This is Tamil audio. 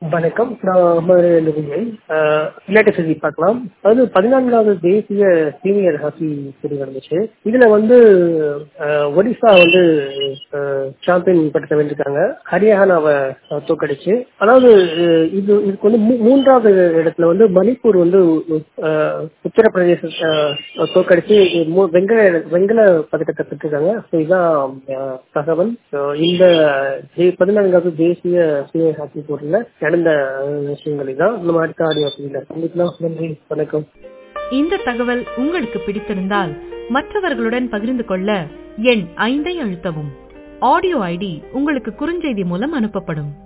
வணக்கம் நான் மதுரையிலிருந்து விஜய் ஆஹ் விளையாட்டு செய்தி பார்க்கலாம் அது பதினான்காவது தேசிய சீனியர் ஹாக்கி போட்டி நடந்துச்சு இதுல வந்து ஆஹ் ஒடிசா வந்து சாம்பியன் பட்டத்தை வென்றிருக்காங்க ஹரியானாவை ஆஹ் தோக்கடிச்சு அதாவது ஆஹ் இது இதுக்கு வந்து மூ- மூன்றாவது இடத்துல வந்து மணிப்பூர் வந்து ஆஹ் உத்தரப்பிரதேச ஆஹ் தோக்கடிச்சு மூ- வெங்கல வெங்கல பதக்கத்தை பெற்றிருக்காங்க ஸோ இதுதான் ஆஹ் தகவல் So, இந்த தே- பதினான்காவது தேசிய சீனியர் ஹாக்கி போட்டியில நடந்த ஆஹ் விஷயங்கள் இதான் நம்ம அடுத்த ஆடியோ சந்திக்கலாம் நன்றி வணக்கம் இந்த தகவல் உங்களுக்கு பிடித்திருந்தால் மற்றவர்களுடன் பகிர்ந்து கொள்ள எண் ஐந்தை அழுத்தவும் ஆடியோ ஐடி உங்களுக்கு குறுஞ்செய்தி மூலம் அனுப்பப்படும்